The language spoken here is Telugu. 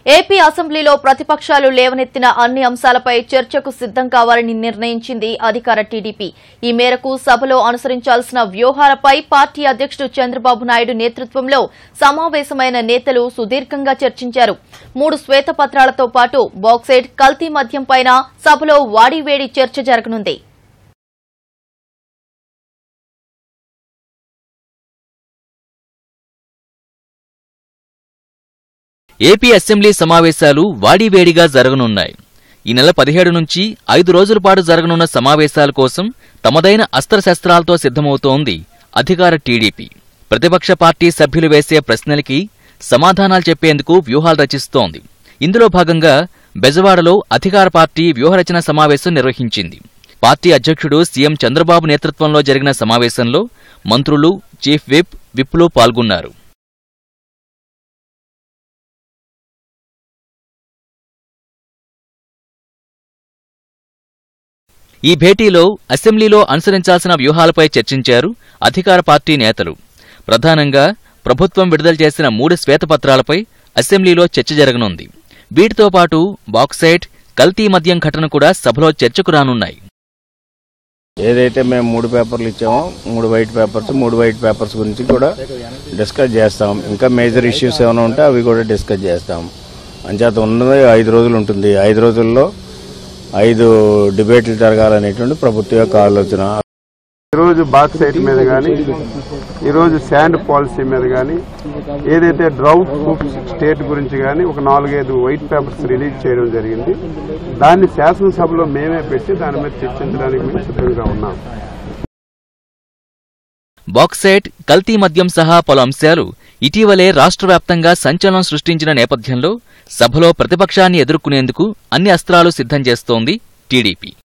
ఏపీ అసెంబ్లీలో ప్రతిపక్షాలు లేవనెత్తిన అన్ని అంశాలపై చర్చకు సిద్దం కావాలని నిర్ణయించింది అధికార టీడీపీ ఈ మేరకు సభలో అనుసరించాల్సిన వ్యూహాలపై పార్టీ అధ్యక్షుడు చంద్రబాబు నాయుడు నేతృత్వంలో సమావేశమైన నేతలు సుదీర్ఘంగా చర్చించారు మూడు శ్వేతపత్రాలతో పాటు బాక్సైట్ కల్తీ మద్యంపైన సభలో వాడివేడి చర్చ జరగనుంది ఏపీ అసెంబ్లీ సమావేశాలు వాడివేడిగా జరగనున్నాయి ఈ నెల పదిహేడు నుంచి ఐదు రోజుల పాటు జరగనున్న సమావేశాల కోసం తమదైన అస్త్రశస్త్రాలతో సిద్ధమవుతోంది అధికార టీడీపీ ప్రతిపక్ష పార్టీ సభ్యులు వేసే ప్రశ్నలకి సమాధానాలు చెప్పేందుకు వ్యూహాలు రచిస్తోంది ఇందులో భాగంగా బెజవాడలో అధికార పార్టీ వ్యూహరచన సమావేశం నిర్వహించింది పార్టీ అధ్యక్షుడు సీఎం చంద్రబాబు నేతృత్వంలో జరిగిన సమావేశంలో మంత్రులు చీఫ్ విప్ విప్లు పాల్గొన్నారు ఈ భేటీలో అసెంబ్లీలో అనుసరించాల్సిన వ్యూహాలపై చర్చించారు అధికార పార్టీ నేతలు ప్రధానంగా ప్రభుత్వం విడుదల చేసిన మూడు శ్వేతపత్రాలపై అసెంబ్లీలో చర్చ జరగనుంది వీటితో పాటు బాక్సైట్ కల్తీ మద్యం ఘటన కూడా సభలో చర్చకు రానున్నాయి ఏదైతే మేము మూడు పేపర్లు ఇచ్చామో మూడు వైట్ పేపర్స్ మూడు వైట్ పేపర్స్ గురించి కూడా డిస్కస్ చేస్తాం ఇంకా మేజర్ ఇష్యూస్ ఏమైనా ఉంటే అవి కూడా డిస్కస్ చేస్తాం అంచేత ఉన్నది ఐదు రోజులు ఉంటుంది ఐదు రోజుల్లో ఐదు డిబేట్లు జరగాలనేటువంటి ప్రభుత్వ యొక్క ఆలోచన ఈరోజు బాక్సైట్ మీద కానీ ఈరోజు శాండ్ పాలసీ మీద కానీ ఏదైతే డ్రౌట్ ప్రూఫ్ స్టేట్ గురించి కానీ ఒక నాలుగైదు వైట్ పేపర్స్ రిలీజ్ చేయడం జరిగింది దాన్ని శాసనసభలో మేమే పెట్టి దాని మీద చర్చించడానికి మేము సిద్ధంగా ఉన్నాం బాక్సైట్ కల్తీ మద్యం సహా పలు అంశాలు ఇటీవలే రాష్ట్ర వ్యాప్తంగా సంచలనం సృష్టించిన నేపథ్యంలో సభలో ప్రతిపక్షాన్ని ఎదుర్కొనేందుకు అన్ని అస్త్రాలు సిద్ధం చేస్తోంది టీడీపీ